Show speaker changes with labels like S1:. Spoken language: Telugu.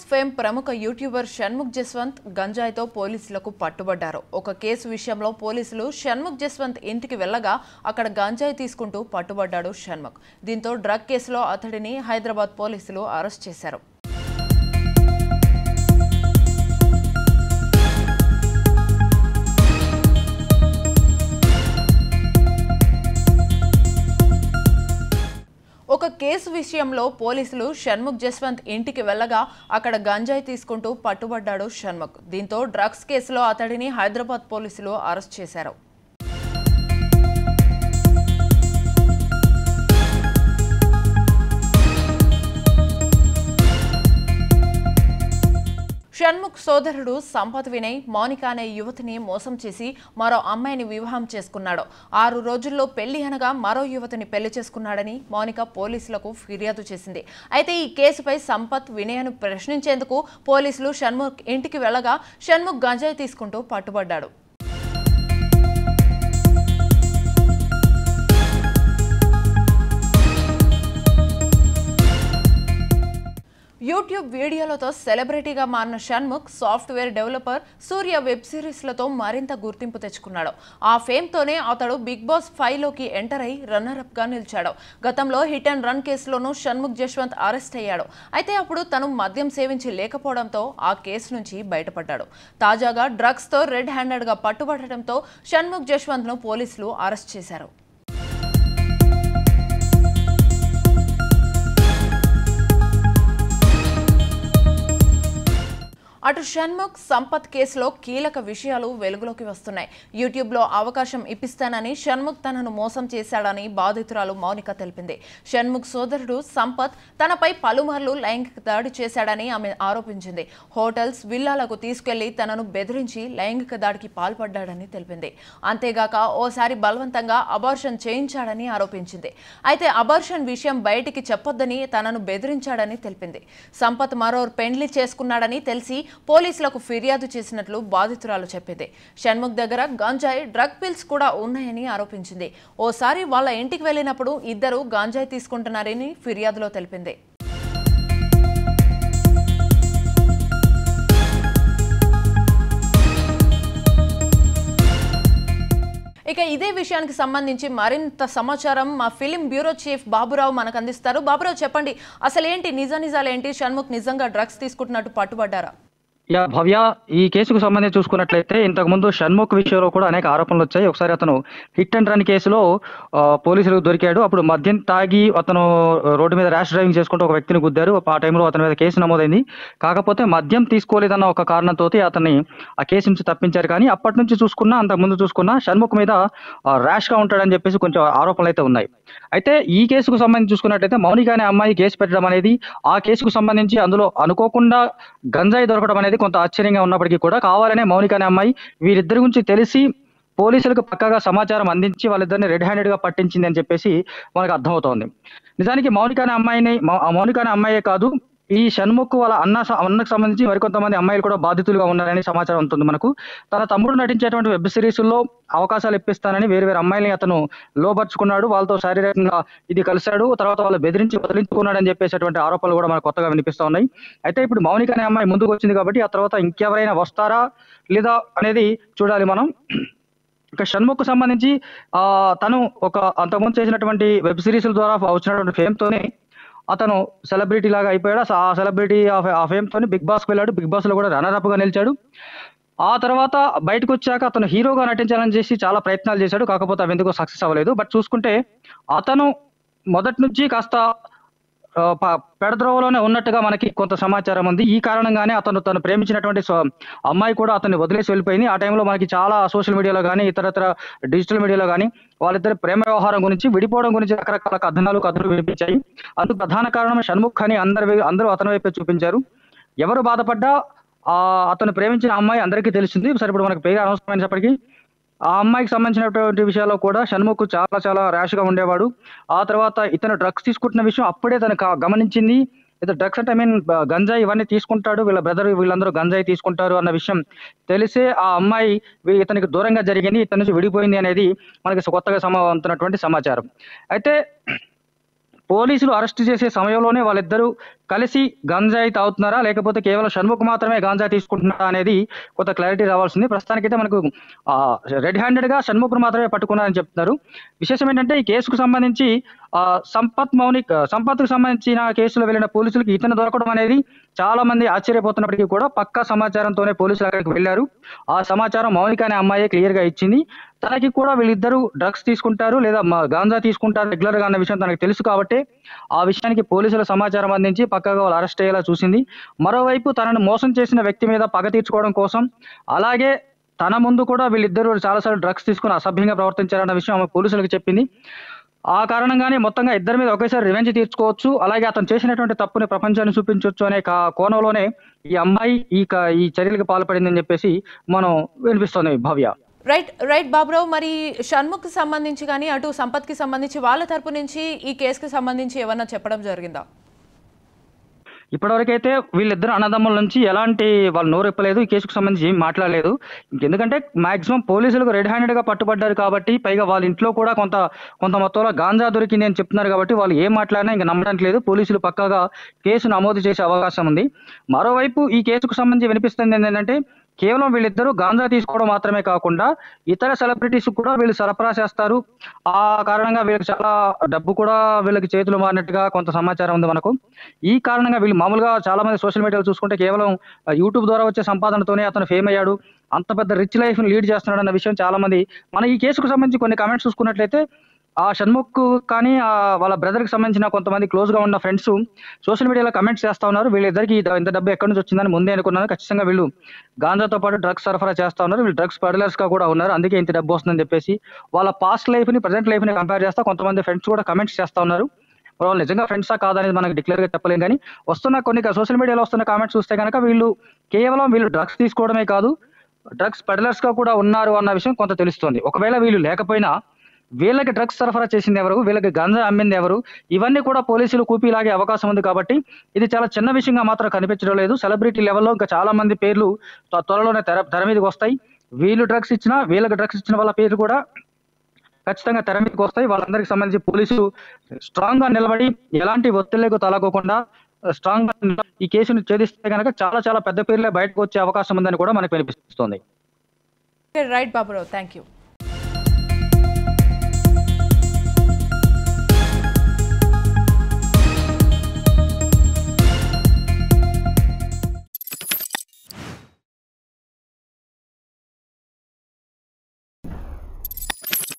S1: ఫేమ్ ప్రముఖ యూట్యూబర్ షణ్ముఖ్ జస్వంత్ గంజాయితో పోలీసులకు పట్టుబడ్డారు ఒక కేసు విషయంలో పోలీసులు షణ్ముఖ్ జస్వంత్ ఇంటికి వెళ్ళగా అక్కడ గంజాయి తీసుకుంటూ పట్టుబడ్డాడు షణ్ముఖ్ దీంతో డ్రగ్ కేసులో అతడిని హైదరాబాద్ పోలీసులు అరెస్ట్ చేశారు ఒక కేసు విషయంలో పోలీసులు షణ్ముఖ్ జస్వంత్ ఇంటికి వెళ్ళగా అక్కడ గంజాయి తీసుకుంటూ పట్టుబడ్డాడు షణ్ముఖ్ దీంతో డ్రగ్స్ కేసులో అతడిని హైదరాబాద్ పోలీసులు అరెస్ట్ చేశారు షణ్ముఖ్ సోదరుడు సంపత్ వినయ్ మౌనిక అనే యువతిని మోసం చేసి మరో అమ్మాయిని వివాహం చేసుకున్నాడు ఆరు రోజుల్లో పెళ్లి అనగా మరో యువతిని పెళ్లి చేసుకున్నాడని మౌనిక పోలీసులకు ఫిర్యాదు చేసింది అయితే ఈ కేసుపై సంపత్ వినయను ప్రశ్నించేందుకు పోలీసులు షణ్ముఖ్ ఇంటికి వెళ్ళగా షణ్ముఖ్ గంజాయి తీసుకుంటూ పట్టుబడ్డాడు యూట్యూబ్ వీడియోలతో సెలబ్రిటీగా మారిన Shanmukh software developer Surya web సిరీస్లతో మరింత గుర్తింపు తెచ్చుకున్నాడు ఆ ఫేమ్తోనే అతడు బిగ్ బాస్ ఫైవ్లోకి ఎంటర్ అయి రన్నరప్గా నిలిచాడు గతంలో హిట్ అండ్ రన్ కేసులోనూ షణ్ముఖ్ జశ్వంత్ అరెస్ట్ అయ్యాడు అయితే అప్పుడు తను మద్యం సేవించి లేకపోవడంతో ఆ కేసు నుంచి బయటపడ్డాడు తాజాగా డ్రగ్స్తో రెడ్ హ్యాండెడ్గా పట్టుబడటంతో షణ్ముఖ్ జశ్వంత్ను పోలీసులు అరెస్ట్ చేశారు అటు షణ్ముఖ్ సంపత్ కేసులో కీలక విషయాలు వెలుగులోకి వస్తున్నాయి యూట్యూబ్లో అవకాశం ఇప్పిస్తానని షణ్ముఖ్ తనను మోసం చేశాడని బాధితురాలు మౌనిక తెలిపింది షణ్ముఖ్ సోదరుడు సంపత్ తనపై పలుమార్లు లైంగిక దాడి చేశాడని ఆమె ఆరోపించింది హోటల్స్ విల్లాలకు తీసుకెళ్లి తనను బెదిరించి లైంగిక దాడికి పాల్పడ్డాడని తెలిపింది అంతేగాక ఓసారి బలవంతంగా అబార్షన్ చేయించాడని ఆరోపించింది అయితే అబార్షన్ విషయం బయటికి చెప్పొద్దని తనను బెదిరించాడని తెలిపింది సంపత్ మరో పెండ్లి చేసుకున్నాడని తెలిసి పోలీసులకు ఫిర్యాదు చేసినట్లు బాధితురాలు చెప్పింది షణ్ముఖ్ దగ్గర గంజాయి డ్రగ్ పిల్స్ కూడా ఉన్నాయని ఆరోపించింది ఓసారి వాళ్ళ ఇంటికి వెళ్ళినప్పుడు ఇద్దరు గాంజాయి తీసుకుంటున్నారని ఫిర్యాదులో తెలిపింది ఇక ఇదే విషయానికి సంబంధించి మరింత సమాచారం మా ఫిలిం బ్యూరో చీఫ్ బాబురావు మనకు అందిస్తారు బాబురావు చెప్పండి అసలు ఏంటి నిజ నిజాలు ఏంటి షణ్ముఖ్ నిజంగా డ్రగ్స్ తీసుకుంటున్నట్టు పట్టుబడ్డారా
S2: యా భవ్య ఈ కేసుకు సంబంధించి చూసుకున్నట్లయితే ఇంతకు ముందు షణ్ముఖ్ విషయంలో కూడా అనేక ఆరోపణలు వచ్చాయి ఒకసారి అతను హిట్ అండ్ రన్ కేసులో ఆ, పోలీసులకు దొరికాడు అప్పుడు మద్యం తాగి అతను రోడ్డు మీద ర్యాష్ డ్రైవింగ్ చేసుకుంటూ ఒక వ్యక్తిని గుద్దారు ఆ టైంలో అతని మీద కేసు నమోదైంది కాకపోతే మద్యం తీసుకోలేదన్న ఒక కారణంతో అతన్ని ఆ కేసు నుంచి తప్పించారు కానీ అప్పటి నుంచి చూసుకున్నా అంతకు ముందు చూసుకున్నా షణ్ముఖ్ మీద ర్యాష్ గా ఉంటాడని చెప్పేసి కొంచెం ఆరోపణలు అయితే ఉన్నాయి అయితే ఈ కేసుకు సంబంధించి చూసుకున్నట్లయితే మౌనిక అనే అమ్మాయి కేసు పెట్టడం అనేది ఆ కేసుకు సంబంధించి అందులో అనుకోకుండా గంజాయి దొరకడం అనేది కొంత ఆశ్చర్యంగా ఉన్నప్పటికీ కూడా కావాలనే మౌనిక అనే అమ్మాయి వీరిద్దరి గురించి తెలిసి పోలీసులకు పక్కాగా సమాచారం అందించి వాళ్ళిద్దరిని రెడ్ హ్యాండెడ్ గా పట్టించింది అని చెప్పేసి మనకు అర్థమవుతోంది నిజానికి మౌనిక అనే అమ్మాయిని మౌ- ఆ మౌనిక అనే అమ్మాయే కాదు ఈ షణ్ముఖ్ వాళ్ళ అన్న స- అన్నకు సంబంధించి మరికొంతమంది అమ్మాయిలు కూడా బాధితులుగా ఉన్నారని సమాచారం ఉంటుంది మనకు తన తమ్ముడు నటించేటువంటి వెబ్ సిరీస్లో అవకాశాలు ఇప్పిస్తానని వేరు వేరు అమ్మాయిల్ని అతను లోపరుచుకున్నాడు వాళ్ళతో శారీరకంగా ఇది కలిశాడు తర్వాత వాళ్ళు బెదిరించి వదిలించుకున్నాడు అని చెప్పేసేటువంటి ఆరోపణలు కూడా మనకు కొత్తగా వినిపిస్తా ఉన్నాయి అయితే ఇప్పుడు మౌనిక అనే అమ్మాయి ముందుకు వచ్చింది కాబట్టి ఆ తర్వాత ఇంకెవరైనా వస్తారా లేదా అనేది చూడాలి మనం ఇక షణ్ముఖ్ సంబంధించి ఆ తను ఒక అంతకుముందు చేసినటువంటి వెబ్ సిరీస్ల ద్వారా వచ్చినటువంటి ఫేమ్ తోనే అతను సెలబ్రిటీ లాగా అయిపోయాడు అసలు ఆ సెలబ్రిటీ ఆ ఫేమ్ తోని బిగ్ బాస్ వెళ్ళాడు బిగ్ బాస్ లో కూడా రన్నర్ అప్ గా నిలిచాడు ఆ తర్వాత బయటకు వచ్చాక అతను హీరోగా నటించాలని చేసి చాలా ప్రయత్నాలు చేశాడు కాకపోతే అవి ఎందుకో సక్సెస్ అవ్వలేదు బట్ చూసుకుంటే అతను మొదటి నుంచి కాస్త ఆ, ప- పెడద్రోవలోనే ఉన్నట్టుగా మనకి కొంత సమాచారం ఉంది ఈ కారణంగానే అతను తను ప్రేమించినటువంటి స్వ- అమ్మాయి కూడా అతన్ని వదిలేసి వెళ్ళిపోయింది ఆ టైంలో మనకి చాలా సోషల్ మీడియాలో కానీ ఇతరత్ర డిజిటల్ మీడియాలో కానీ వాళ్ళిద్దరి ప్రేమ వ్యవహారం గురించి విడిపోవడం గురించి రకరకాల కథనాలు కథలు వినిపించాయి అందుకు ప్రధాన కారణం షణ్ముఖ్ అని అందరి అందరూ అతని వైపే చూపించారు ఎవరు బాధపడ్డా ఆ అతను ప్రేమించిన అమ్మాయి అందరికీ తెలిసింది సరే ఇప్పుడు మనకి పేరు అనవసరమైనప్పటికీ ఆ అమ్మాయికి సంబంధించినటువంటి విషయాల్లో కూడా షణ్ముఖ్ చాలా చాలా ర్యాష్ గా ఉండేవాడు ఆ తర్వాత ఇతను డ్రగ్స్ తీసుకుంటున్న విషయం అప్పుడే తను కా- గమనించింది ఇతను డ్రగ్స్ అంటే ఐ మీన్ గంజాయి ఇవన్నీ తీసుకుంటాడు వీళ్ళ బ్రదర్ వీళ్ళందరూ గంజాయి తీసుకుంటారు అన్న విషయం తెలిసే ఆ అమ్మాయి వీ- ఇతనికి దూరంగా జరిగింది ఇతని నుంచి విడిపోయింది అనేది మనకి కొత్తగా సమ అవుతున్నటువంటి సమాచారం అయితే పోలీసులు అరెస్ట్ చేసే సమయంలోనే వాళ్ళిద్దరూ కలిసి గంజాయి తాగుతున్నారా లేకపోతే కేవలం షణ్ముఖ్ మాత్రమే గాంజాయి తీసుకుంటున్నారా అనేది కొంత క్లారిటీ రావాల్సింది ప్రస్తుతానికైతే మనకు రెడ్ హ్యాండెడ్ గా షణ్ముఖ్ మాత్రమే పట్టుకున్నారని చెప్తున్నారు విశేషం ఏంటంటే ఈ కేసుకు సంబంధించి ఆ, సంపత్ మౌనిక్ సంపత్కు సంబంధించిన కేసులో వెళ్ళిన పోలీసులకు ఇతను దొరకడం అనేది చాలా మంది ఆశ్చర్యపోతున్నప్పటికీ కూడా పక్కా సమాచారంతోనే పోలీసులు అక్కడికి వెళ్ళారు ఆ సమాచారం మౌనిక అనే అమ్మాయి క్లియర్ గా ఇచ్చింది తనకి కూడా వీళ్ళిద్దరూ డ్రగ్స్ తీసుకుంటారు లేదా మ- గాంజా తీసుకుంటారు రెగ్యులర్ గా అన్న విషయం తనకు తెలుసు కాబట్టి ఆ విషయానికి పోలీసుల సమాచారం అందించి పక్కగా వాళ్ళు అరెస్ట్ అయ్యేలా చూసింది మరోవైపు తనను మోసం చేసిన వ్యక్తి మీద పగ తీర్చుకోవడం కోసం అలాగే తన ముందు కూడా వీళ్ళిద్దరూ చాలాసార్లు డ్రగ్స్ తీసుకుని అసభ్యంగా ప్రవర్తించారన్న విషయం ఆమె పోలీసులకు చెప్పింది ఆ కారణంగానే మొత్తంగా ఇద్దరి మీద ఒకేసారి రివెంజ్ తీర్చుకోవచ్చు అలాగే అతను చేసినటువంటి తప్పుని ప్రపంచాన్ని చూపించవచ్చు అనే కా- కోణంలోనే ఈ అమ్మాయి ఈ క- ఈ చర్యలకు పాల్పడిందని చెప్పేసి మనం వినిపిస్తుంది భవ్య
S1: రైట్ రైట్ బాబురావు మరి షణ్ముఖ్ సంబంధించి కానీ అటు సంపత్కి సంబంధించి వాళ్ళ తరపు నుంచి ఈ కేసుకి సంబంధించి ఏమన్నా చెప్పడం జరిగిందా
S2: ఇప్పటివరకైతే వీళ్ళిద్దరు అన్నదమ్ముల నుంచి ఎలాంటి వాళ్ళు నోరెప్పలేదు ఈ కేసుకు సంబంధించి ఏం మాట్లాడలేదు ఎందుకంటే మాక్సిమం పోలీసులకు రెడ్ హ్యాండెడ్ గా పట్టుబడ్డారు కాబట్టి పైగా వాళ్ళ ఇంట్లో కూడా కొంత కొంత మొత్తంలో గాంజా దొరికింది అని చెప్తున్నారు కాబట్టి వాళ్ళు ఏం మాట్లాడినా ఇంకా నమ్మడానికి లేదు పోలీసులు పక్కాగా కేసు నమోదు చేసే అవకాశం ఉంది మరోవైపు ఈ కేసుకు సంబంధించి వినిపిస్తుంది ఏంటంటే కేవలం వీళ్ళిద్దరూ గాంజా తీసుకోవడం మాత్రమే కాకుండా ఇతర సెలబ్రిటీస్ కూడా వీళ్ళు సరఫరా చేస్తారు ఆ కారణంగా వీళ్ళకి చాలా డబ్బు కూడా వీళ్ళకి చేతులు మారినట్టుగా కొంత సమాచారం ఉంది మనకు ఈ కారణంగా వీళ్ళు మామూలుగా చాలా మంది సోషల్ మీడియాలో చూసుకుంటే కేవలం ఆ, యూట్యూబ్ ద్వారా వచ్చే సంపాదనతోనే అతను ఫేమ్ అయ్యాడు అంత పెద్ద రిచ్ లైఫ్ లీడ్ చేస్తున్నాడు అన్న విషయం చాలా మంది మన ఈ కేసుకు సంబంధించి కొన్ని కామెంట్స్ చూసుకున్నట్లయితే ఆ షణ్ముఖ్ కానీ ఆ వాళ్ళ బ్రదర్ కి సంబంధించిన కొంతమంది క్లోజ్ గా ఉన్న ఫ్రెండ్స్ సోషల్ మీడియాలో కమెంట్స్ చేస్తా ఉన్నారు వీళ్ళిద్దరికి ఇది- ఇంత డబ్బు ఎక్కడి నుంచి వచ్చిందని ముందే అనుకున్నాను ఖచ్చితంగా వీళ్ళు గాంజాతో పాటు డ్రగ్స్ సరఫరా చేస్తా ఉన్నారు వీళ్ళు డ్రగ్స్ పెడలర్స్ గా కూడా ఉన్నారు అందుకే ఇంత డబ్బు వస్తుందని చెప్పేసి వాళ్ళ పాస్ట్ లైఫ్ ని ప్రజెంట్ లైఫ్ ని కంపేర్ చేస్తా కొంతమంది ఫ్రెండ్స్ కూడా కమెంట్స్ చేస్తా ఉన్నారు మరి వాళ్ళు నిజంగా ఫ్రెండ్సా కాదనేది మనకి డిక్లేర్ గా చెప్పలేం కానీ వస్తున్న కొన్ని సోషల్ మీడియాలో వస్తున్న కామెంట్స్ చూస్తే కనుక వీళ్ళు కేవలం వీళ్ళు డ్రగ్స్ తీసుకోవడమే కాదు డ్రగ్స్ పెడలర్స్ గా కూడా ఉన్నారు అన్న విషయం కొంత తెలుస్తుంది ఒకవేళ వీళ్ళు లేకపోయినా వీళ్ళకి డ్రగ్స్ సరఫరా చేసింది ఎవరు వీళ్ళకి గంజా అమ్మింది ఎవరు ఇవన్నీ కూడా పోలీసులు కూపీలాగే అవకాశం ఉంది కాబట్టి ఇది చాలా చిన్న విషయంగా మాత్రం కనిపించడం లేదు సెలబ్రిటీ లెవెల్లో ఇంకా చాలా మంది పేర్లు త్వ- త్వరలోనే తెర తెర మీదకి వస్తాయి వీళ్ళు డ్రగ్స్ ఇచ్చినా వీళ్ళకి డ్రగ్స్ ఇచ్చిన వాళ్ళ పేరు కూడా ఖచ్చితంగా తెర మీదకి వస్తాయి వాళ్ళందరికీ సంబంధించి పోలీసులు స్ట్రాంగ్ గా నిలబడి ఎలాంటి ఒత్తిళ్లకు తలగకుండా స్ట్రాంగ్ గా నిలబడి ఈ కేసును ఛేదిస్తే కనుక చాలా చాలా పెద్ద పేర్లే బయటకు వచ్చే అవకాశం ఉందని కూడా మనకు వినిపిస్తుంది
S1: రైట్ బాబురావు థ్యాంక్ యూ